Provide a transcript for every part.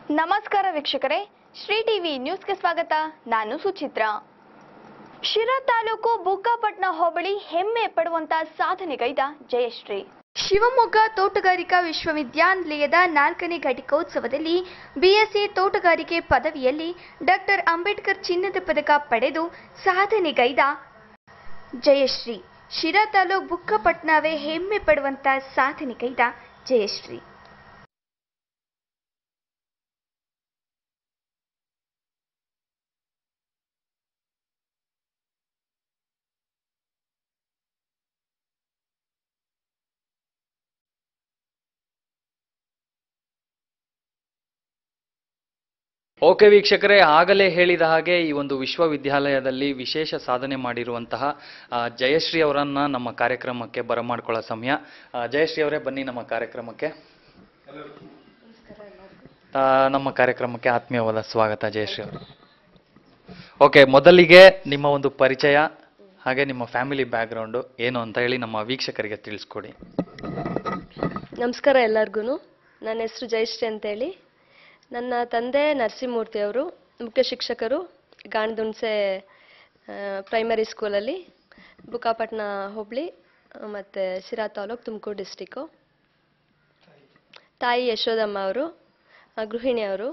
ನಮಸ್ಕಾರ ವೀಕ್ಷಕರೇ ಶ್ರೀ ಟಿವಿ ನ್ಯೂಸ್ಗೆ ಸ್ವಾಗತ ನಾನು ಸುಚಿತ್ರ ಶಿರಾ ತಾಲೂಕು ಬುಕ್ಕಾಪಟ್ನ ಹೋಬಳಿ ಹೆಮ್ಮೆ ಪಡುವಂತ ಸಾಧನೆಗೈದ ಜಯಶ್ರೀ ಶಿವಮೊಗ್ಗ ತೋಟಗಾರಿಕಾ ವಿಶ್ವವಿದ್ಯಾನಿಲಯದ ನಾಲ್ಕನೇ ಘಟಿಕೋತ್ಸವದಲ್ಲಿ ಬಿಎಸ್ಸಿ ತೋಟಗಾರಿಕೆ ಪದವಿಯಲ್ಲಿ ಡಾಕ್ಟರ್ ಅಂಬೇಡ್ಕರ್ ಚಿನ್ನದ ಪದಕ ಪಡೆದು ಸಾಧನೆಗೈದ ಜಯಶ್ರೀ ಶಿರಾ ತಾಲೂಕು ಬುಕ್ಕಪಟ್ನವೇ ಹೆಮ್ಮೆ ಪಡುವಂತ ಸಾಧನೆಗೈದ ಜಯಶ್ರೀ ಓಕೆ ವೀಕ್ಷಕರೇ ಆಗಲೇ ಹೇಳಿದ ಹಾಗೆ ಈ ಒಂದು ವಿಶ್ವವಿದ್ಯಾಲಯದಲ್ಲಿ ವಿಶೇಷ ಸಾಧನೆ ಮಾಡಿರುವಂತಹ ಆ, ಜಯಶ್ರೀ ಅವರನ್ನ ನಮ್ಮ ಕಾರ್ಯಕ್ರಮಕ್ಕೆ ಬರಮಾಡ್ಕೊಳ್ಳೋ ಸಮಯ ಆ, ಜಯಶ್ರೀ ಅವರೇ ಬನ್ನಿ ನಮ್ಮ ಕಾರ್ಯಕ್ರಮಕ್ಕೆ ಆ, ನಮ್ಮ ಕಾರ್ಯಕ್ರಮಕ್ಕೆ ಆತ್ಮೀಯವಾದ ಸ್ವಾಗತ ಜಯಶ್ರೀ ಅವರು ಓಕೆ ಮೊದಲಿಗೆ ನಿಮ್ಮ ಒಂದು ಪರಿಚಯ ಹಾಗೆ ನಿಮ್ಮ ಫ್ಯಾಮಿಲಿ ಬ್ಯಾಕ್ಗ್ರೌಂಡು ಏನು ಅಂತ ಹೇಳಿ ನಮ್ಮ ವೀಕ್ಷಕರಿಗೆ ತಿಳಿಸ್ಕೊಡಿ ನಮಸ್ಕಾರ ಎಲ್ಲರಿಗೂ ನನ್ನ ಹೆಸರು ಜಯಶ್ರೀ ಅಂತೇಳಿ ನನ್ನ ತಂದೆ ನರಸಿಂಹಮೂರ್ತಿ ಅವರು ಮುಖ್ಯ ಶಿಕ್ಷಕರು ಗಾಣದುಣಸೆ ಪ್ರೈಮರಿ ಸ್ಕೂಲಲ್ಲಿ ಬುಕ್ಕಾಪಟ್ನ ಹೋಬಳಿ ಮತ್ತು ಶಿರಾ ತಾಲೂಕು ತುಮಕೂರು ಡಿಸ್ಟಿಕ್ಕು ತಾಯಿ ಯಶೋದಮ್ಮ ಅವರು ಆ, ಗೃಹಿಣಿ ಅವರು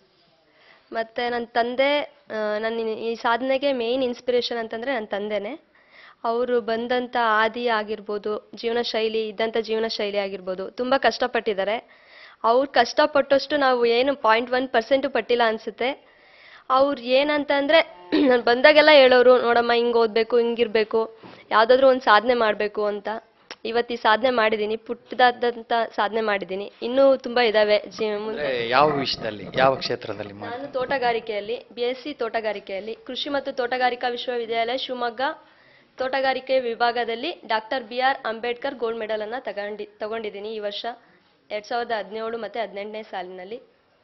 ಮತ್ತು ನನ್ನ ತಂದೆ ಆ, ನನ್ನ ಈ- ಈ ಸಾಧನೆಗೆ ಮೇಯ್ನ್ ಇನ್ಸ್ಪಿರೇಷನ್ ಅಂತಂದರೆ ನನ್ನ ತಂದೆನೇ ಅವರು ಬಂದಂಥ ಆದಿ ಆಗಿರ್ಬೋದು ಜೀವನ ಶೈಲಿ ಇದ್ದಂಥ ಜೀವನ ಶೈಲಿ ಆಗಿರ್ಬೋದು ತುಂಬ ಕಷ್ಟಪಟ್ಟಿದ್ದಾರೆ ಅವ್ರು ಕಷ್ಟಪಟ್ಟಷ್ಟು ನಾವು ಏನು ಪಾಯಿಂಟ್ ಒನ್ ಪರ್ಸೆಂಟು ಪಟ್ಟಿಲ್ಲ ಅನಿಸುತ್ತೆ ಅವ್ರು ಏನಂತಂದರೆ ನಾನು ಬಂದಾಗೆಲ್ಲ ಹೇಳೋರು ನೋಡಮ್ಮ ಹಿಂಗೆ ಓದಬೇಕು ಹಿಂಗಿರಬೇಕು ಯಾವುದಾದ್ರೂ ಒಂದು ಸಾಧನೆ ಮಾಡಬೇಕು ಅಂತ ಇವತ್ತು ಈ ಸಾಧನೆ ಮಾಡಿದ್ದೀನಿ ಪುಟ್ಟದಾದಂಥ ಸಾಧನೆ ಮಾಡಿದ್ದೀನಿ ಇನ್ನೂ ತುಂಬ ಇದ್ದಾವೆ ಜೀ ಮುಂದೆ ಅಂದ್ರೆ ಯಾವ ವಿಷಯದಲ್ಲಿ ಯಾವ ಕ್ಷೇತ್ರದಲ್ಲಿ ಮಾಡಿ ನಾನು ತೋಟಗಾರಿಕೆಯಲ್ಲಿ ಬಿ ಎಸ್ ಸಿ ತೋಟಗಾರಿಕೆಯಲ್ಲಿ ಕೃಷಿ ಮತ್ತು ತೋಟಗಾರಿಕಾ ವಿಶ್ವವಿದ್ಯಾಲಯ ಶಿವಮೊಗ್ಗ ತೋಟಗಾರಿಕೆ ವಿಭಾಗದಲ್ಲಿ doctor B R Ambedkar gold medal ಅನ್ನ ತಗೊಂಡಿ ತಗೊಂಡಿದ್ದೀನಿ ಈ ವರ್ಷ ಎರಡ್ ಸಾವಿರದ ಹದಿನೇಳು ಮತ್ತೆ ಹದಿನೆಂಟನೇ ಸಾಲಿನಲ್ಲಿ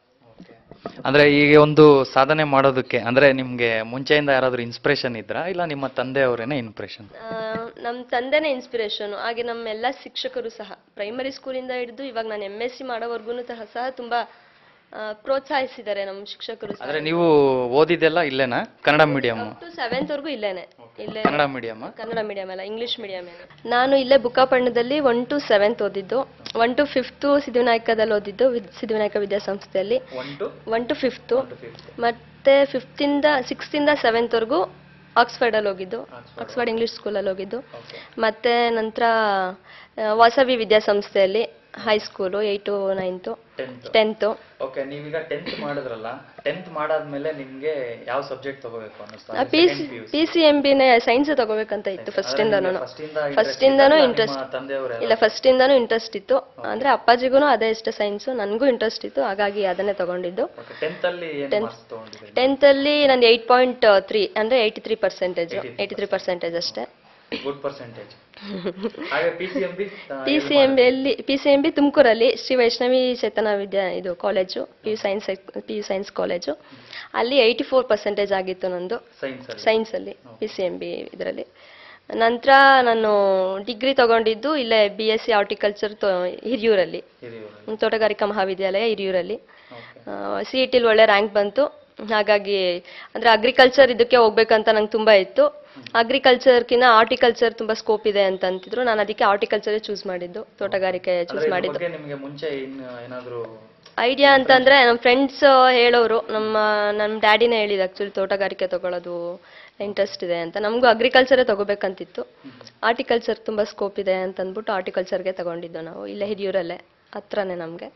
ಅಂದ್ರೆ ಈಗ ಒಂದು ಸಾಧನೆ ಮಾಡೋದಕ್ಕೆ ಅಂದ್ರೆ ನಿಮ್ಗೆ ಮುಂಚೆಯಿಂದ ಯಾರಾದ್ರೂ ಇನ್ಸ್ಪಿರೇಷನ್ ಇದ್ರಾ ಇಲ್ಲ ನಿಮ್ಮ ತಂದೆಯವರೇನೆ ಇನ್ಸ್ಪಿರೇಷನ್ ನಮ್ಮ ತಂದೆನೇ ಇನ್ಸ್ಪಿರೇಷನ್ ಹಾಗೆ ನಮ್ಮ ಎಲ್ಲ ಶಿಕ್ಷಕರು ಸಹ ಪ್ರೈಮರಿ ಸ್ಕೂಲಿಂದ ಹಿಡಿದು ಇವಾಗ ನಾನು ಎಮ್ ಎಸ್ ಸಿ ಮಾಡೋವರೆಗೂ ಸಹ ತುಂಬಾ ಆ, ಪ್ರೋತ್ಸಾಹಿಸಿದ್ದಾರೆ ನಮ್ಮ ಶಿಕ್ಷಕರು ಸಹ ಅಂದ್ರೆ ನೀವು ಓದಿದ್ದೆಲ್ಲ ಇಲ್ಲೇನಾ ಕನ್ನಡ ಮೀಡಿಯಂ ಟು ಸೆವೆಂತ್ವರೆಗೂ ಇಲ್ಲೇನೆ ಇಲ್ಲೇ ಕನ್ನಡ ಮೀಡಿಯಂ ಕನ್ನಡ ಮೀಡಿಯಂ ಅಲ್ಲ ಇಂಗ್ಲಿಷ್ ಮೀಡಿಯಂ ನಾನು ಇಲ್ಲೇ ಬುಕ್ಕಾಪಣ್ಣದಲ್ಲಿ ಒನ್ ಟು ಸೆವೆಂತ್ ಓದಿದ್ದು ಒನ್ ಟು ಫಿಫ್ತು ಸಿದ್ಧಿವಿನಾಯಕದಲ್ಲಿ ಓದಿದ್ದು ವಿದ್- ಸಿದ್ಧಿವಿನಾಯಕ ವಿದ್ಯಾಸಂಸ್ಥೆಯಲ್ಲಿ one to one to fifth ಮತ್ತೆ ಫಿಫ್ತಿಂದ ಸಿಕ್ಸ್ತಿಂದ ಸೆವೆಂತ್ವರೆಗೂ ಆಕ್ಸ್ಫರ್ಡಲ್ಲಿ ಹೋಗಿದ್ದು ಆಕ್ಸ್ಫರ್ಡ್ ಇಂಗ್ಲಿಷ್ ಸ್ಕೂಲಲ್ಲಿ ಹೋಗಿದ್ದು ಮತ್ತೆ ನಂತರ ಆ, ವಾಸವಿ ವಿದ್ಯಾಸಂಸ್ಥೆಯಲ್ಲಿ high school eight ninth tenth tenth okay ನೀವೀಗ ಟೆಂತ್ ಮಾಡಿದ್ರಲ್ಲ ಟೆಂತ್ ಮಾಡಾದ್ಮೇಲೆ ನಿಮ್ಗೆ ಯಾವ ಸಬ್ಜೆಕ್ಟ್ ತಗೋಬೇಕು ಅನ್ನಿಸ್ತಾ P C P C M ಬಿನೇ ಸೈನ್ಸ್ ತಗೋಬೇಕಂತ ಇತ್ತು ಫಸ್ಟಿಂದನೂ ಫಸ್ಟಿಂದನೂ ಇಂಟ್ರೆಸ್ಟ್ ತಂದೆಯವರೇ ಇಲ್ಲ ಫಸ್ಟಿಂದನೂ ಇಂಟ್ರೆಸ್ಟ್ ಇತ್ತು ಅಂದ್ರೆ ಅಪ್ಪಾಜಿಗೂ ಅದೇ ಇಷ್ಟ ಸೈನ್ಸು ನನಗೂ ಇಂಟ್ರೆಸ್ಟ್ ಇತ್ತು ಹಾಗಾಗಿ ಅದನ್ನೇ ತಗೊಂಡಿದ್ದು ಓಕೆ ಟೆಂತ್ ಅಲ್ಲಿ ಏನು ಮಾರ್ಕ್ಸ್ ತಗೊಂಡಿದ್ದೀರಿ ಟೆಂತ್ ಅಲ್ಲಿ ನಂದು ಏಯ್ಟ್ ಪಾಯಿಂಟ್ ತ್ರೀ ಅಂದ್ರೆ eighty three percentage eighty three percentage ಅಷ್ಟೇ ಗುಡ್ ಪರ್ಸೆಂಟೇಜ್ ಹಾಗೆ P C M B P C M ಬಿಯಲ್ಲಿ ಪಿ ಸಿ ಎಂ ಬಿ ತುಮಕೂರಲ್ಲಿ ಶ್ರೀ ವೈಷ್ಣವಿ ಚೇತನ ವಿದ್ಯಾ ಇದು college P U science P U science college ಅಲ್ಲಿ eighty four percentage ಆಗಿತ್ತು ನಂದು science ಅಲ್ಲಿ ಸೈನ್ಸಲ್ಲಿ ಪಿ ಸಿ ಎಂ ಬಿ ಇದರಲ್ಲಿ ನಂತರ ನಾನು ಡಿಗ್ರಿ ತಗೊಂಡಿದ್ದು ಇಲ್ಲೇ ಬಿ ಎಸ್ ಸಿ ಹಾರ್ಟಿಕಲ್ಚರ್ ಹಿರಿಯೂರಲ್ಲಿ ಹಿರಿಯೂರಲ್ಲಿ ತೋಟಗಾರಿಕಾ ಮಹಾವಿದ್ಯಾಲಯ ಹಿರಿಯೂರಲ್ಲಿ ಓಕೆ ಸಿ ಇ ಟಿಲಿ ಒಳ್ಳೆ ರ್ಯಾಂಕ್ ಬಂತು ಹಾಗಾಗಿ ಅಂದರೆ ಅಗ್ರಿಕಲ್ಚರ್ ಇದಕ್ಕೆ ಹೋಗ್ಬೇಕಂತ ನಂಗೆ ತುಂಬ ಇತ್ತು ಅಗ್ರಿಕಲ್ಚರ್ಕಿಂತ ಆರ್ಟಿಕಲ್ಚರ್ ತುಂಬ ಸ್ಕೋಪ್ ಇದೆ ಅಂತ ಅಂತಿದ್ರು ನಾನು ಅದಕ್ಕೆ ಆರ್ಟಿಕಲ್ಚರೇ ಚೂಸ್ ಮಾಡಿದ್ದು ತೋಟಗಾರಿಕೆ ಚೂಸ್ ಅಂದ್ರೆ ಇದ್ರ ಮಾಡಿದ್ದು ಬಗ್ಗೆ ನಿಮ್ಗೆ ಮುಂಚೆ ಇನ್ನು ಏನಾದ್ರು ಐಡಿಯಾ ಅಂತಂದ್ರೆ ನಮ್ಮ ಫ್ರೆಂಡ್ಸ್ ಹೇಳೋರು ನಮ್ಮ ನಮ್ಮ ಡ್ಯಾಡಿನೇ ಹೇಳಿದ ಆ್ಯಕ್ಚುಲಿ ತೋಟಗಾರಿಕೆ ತಗೊಳ್ಳೋದು ಇಂಟ್ರೆಸ್ಟ್ ಇದೆ ಅಂತ ನಮಗೂ ಅಗ್ರಿಕಲ್ಚರೇ ತಗೋಬೇಕಂತಿತ್ತು ಆರ್ಟಿಕಲ್ಚರ್ ತುಂಬ ಸ್ಕೋಪ್ ಇದೆ ಅಂತ ಅಂದ್ಬಿಟ್ಟು ಆರ್ಟಿಕಲ್ಚರ್ಗೆ ತಗೊಂಡಿದ್ದು ನಾವು ಇಲ್ಲೇ ಹಿರಿಯೂರಲ್ಲೇ ಹತ್ರನೇ ನಮಗೆ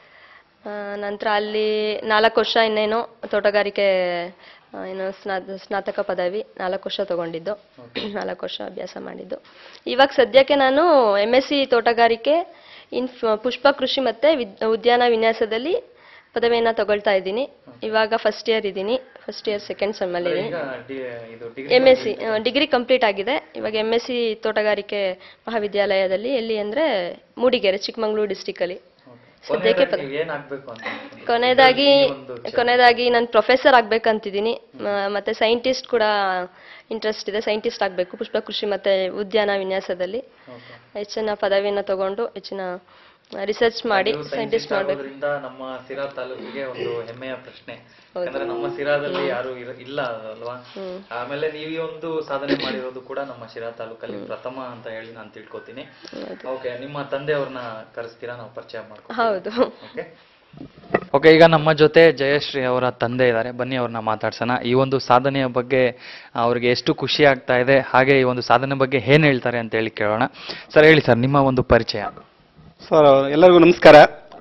ನಂತರ ಅಲ್ಲಿ ನಾಲ್ಕು ವರ್ಷ ಇನ್ನೇನು ತೋಟಗಾರಿಕೆ ಆ, ಏನು ಸ್ನಾ ಸ್ನಾತಕ ಪದವಿ ನಾಲ್ಕು ವರ್ಷ ತಗೊಂಡಿದ್ದು ನಾಲ್ಕು ವರ್ಷ ಅಭ್ಯಾಸ ಮಾಡಿದ್ದು ಇವಾಗ ಸದ್ಯಕ್ಕೆ ನಾನು ಎಮ್ ಎಸ್ ಸಿ ತೋಟಗಾರಿಕೆ ಇನ್ ಪುಷ್ಪ ಕೃಷಿ ಮತ್ತು ವಿದ್ ಉದ್ಯಾನ ವಿನ್ಯಾಸದಲ್ಲಿ ಪದವಿಯನ್ನು ತಗೊಳ್ತಾ ಇದ್ದೀನಿ ಇವಾಗ ಫಸ್ಟ್ ಇಯರ್ ಇದ್ದೀನಿ ಫಸ್ಟ್ ಇಯರ್ ಸೆಕೆಂಡ್ ಸೆಮ್ಮಲ್ಲಿ ಇದ್ದೀನಿ ಈಗ ಡಿ- ಇದು degree M S C degree complete ಆಗಿದೆ ಇವಾಗ ಎಮ್ ಎಸ್ ಸಿ ತೋಟಗಾರಿಕೆ ಮಹಾವಿದ್ಯಾಲಯದಲ್ಲಿ ಎಲ್ಲಿ ಅಂದರೆ ಮೂಡಿಗೆರೆ ಚಿಕ್ಕಮಗಳೂರು ಡಿಸ್ಟಿಕಲ್ಲಿ ಸದ್ಯಕ್ಕೆ ಪದ ಏನ್ ಆಗ್ಬೇಕು ಅಂತ ಅನ್ಕೊಂಡ್ರಿ? ಕೊನೆಯದಾಗಿ ಈ ಒಂದು ಕೊನೆಯದಾಗಿ ನಾನು ಪ್ರೊಫೆಸರ್ ಆಗ್ಬೇಕಂತಿದ್ದೀನಿ ಮ- ಮತ್ತೆ ಸೈಂಟಿಸ್ಟ್ ಕೂಡ ಇಂಟ್ರೆಸ್ಟ್ ಇದೆ ಸೈಂಟಿಸ್ಟ್ ಆಗಬೇಕು ಪುಷ್ಪ ಕೃಷಿ ಮತ್ತೆ ಉದ್ಯಾನ ವಿನ್ಯಾಸದಲ್ಲಿ Okay. ಹೆಚ್ಚಿನ ಪದವಿಯನ್ನು ತಗೊಂಡು ಹೆಚ್ಚಿನ ರಿಸರ್ಚ್ ಮಾಡಿ ನೀವು ಸೈಂಟಿಸ್ಟ್ scientist ಮಾಡ್ಬೇಕು ಆಗೋದ್ರಿಂದ ನಮ್ಮ ಸಿರಾ ತಾಲೂಕಿಗೆ ಒಂದು ಹೆಮ್ಮೆಯ ಪ್ರಶ್ನೆ ಯಾಕಂದ್ರೆ ನಮ್ಮ ಸಿರಾದಲ್ಲಿ ಯಾರು ಇರ- ಇಲ್ಲ ಅಲ್ವಾ ಆಮೇಲೆ ನೀವು ಈ ಒಂದು ಸಾಧನೆ ಮಾಡಿರೋದು ಕೂಡ ನಮ್ಮ ಶಿರಾ ತಾಲೂಕಲ್ಲಿ ಪ್ರಥಮ ಅಂತ ಹೇಳಿ ನಾನು ತಿಳ್ಕೊತೀನಿ ಓಕೆ ನಿಮ್ಮ ತಂದೆಯವ್ರನ್ನ ಕರೆಸ್ತೀರಾ ನಾವು ಪರಿಚಯ ಮಾಡ್ಕೊ ಹೌದು ಓಕೆ ಓಕೆ ಈಗ ನಮ್ಮ ಜೊತೆ ಜಯಶ್ರೀ ಅವರ ತಂದೆ ಇದ್ದಾರೆ ಬನ್ನಿ ಅವ್ರನ್ನ ಮಾತಾಡ್ಸೋಣ ಈ ಒಂದು ಸಾಧನೆಯ ಬಗ್ಗೆ ಅವ್ರಿಗೆ ಎಷ್ಟು ಖುಷಿ ಆಗ್ತಾ ಇದೆ ಹಾಗೆ ಈ ಒಂದು ಸಾಧನೆ ಬಗ್ಗೆ ಏನ್ ಹೇಳ್ತಾರೆ ಅಂತ ಹೇಳಿ ಕೇಳೋಣ ಸರ್ ಹೇಳಿ ಸರ್ ನಿಮ್ಮ ಒಂದು ಪರಿಚಯ ಸರ್ ಎಲ್ಲರಿಗೂ ನಮಸ್ಕಾರ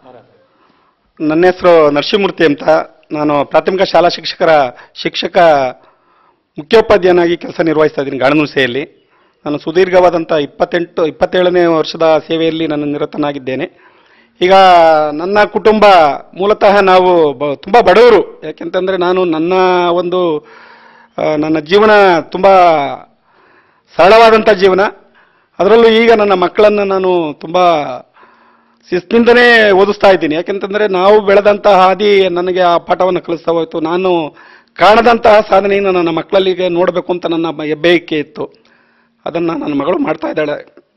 ನನ್ನ ಹೆಸರು ನರಸಿಂಹಮೂರ್ತಿ ಅಂತ ನಾನು ಪ್ರಾಥಮಿಕ ಶಾಲಾ ಶಿಕ್ಷಕರ ಶಿಕ್ಷಕ ಮುಖ್ಯೋಪಾಧ್ಯಾಯನಾಗಿ ಕೆಲಸ ನಿರ್ವಹಿಸ್ತಾ ಇದ್ದೀನಿ ಗಾಣನುಸೆಯಲ್ಲಿ ನಾನು ಸುದೀರ್ಘವಾದಂಥ ಇಪ್ಪತ್ತೆಂಟು ಇಪ್ಪತ್ತೇಳನೇ ವರ್ಷದ ಸೇವೆಯಲ್ಲಿ ನಾನು ನಿರತನಾಗಿದ್ದೇನೆ ಈಗ ನನ್ನ ಕುಟುಂಬ ಮೂಲತಃ ನಾವು ಬ ತುಂಬ ಬಡವರು ಯಾಕೆಂತಂದರೆ ನಾನು ನನ್ನ ಒಂದು ಆ, ನನ್ನ ಜೀವನ ತುಂಬ ಸರಳವಾದಂಥ ಜೀವನ ಅದರಲ್ಲೂ ಈಗ ನನ್ನ ಮಕ್ಕಳನ್ನು ನಾನು ತುಂಬ ಶಿಸ್ತಿನಿಂದನೇ ಓದಿಸ್ತಾ ಇದ್ದೀನಿ ಯಾಕೆಂತಂದ್ರೆ ನಾವು ಬೆಳೆದಂತಹ ಹಾದಿ ನನಗೆ ಆ ಪಾಠವನ್ನು ಕಲಿಸ್ತಾ ಹೋಯ್ತು ನಾನು ಕಾಣದಂತಹ ಸಾಧನೆಯನ್ನು ನನ್ನ ಮಕ್ಕಳಲ್ಲಿಗೆ ನೋಡಬೇಕು ಅಂತ ನನ್ನ ಬ- ಹೆಬ್ಬಯಕೆ ಇತ್ತು ಅದನ್ನ ನನ್ನ ಮಗಳು ಮಾಡ್ತಾ ಇದ್ದಾಳೆ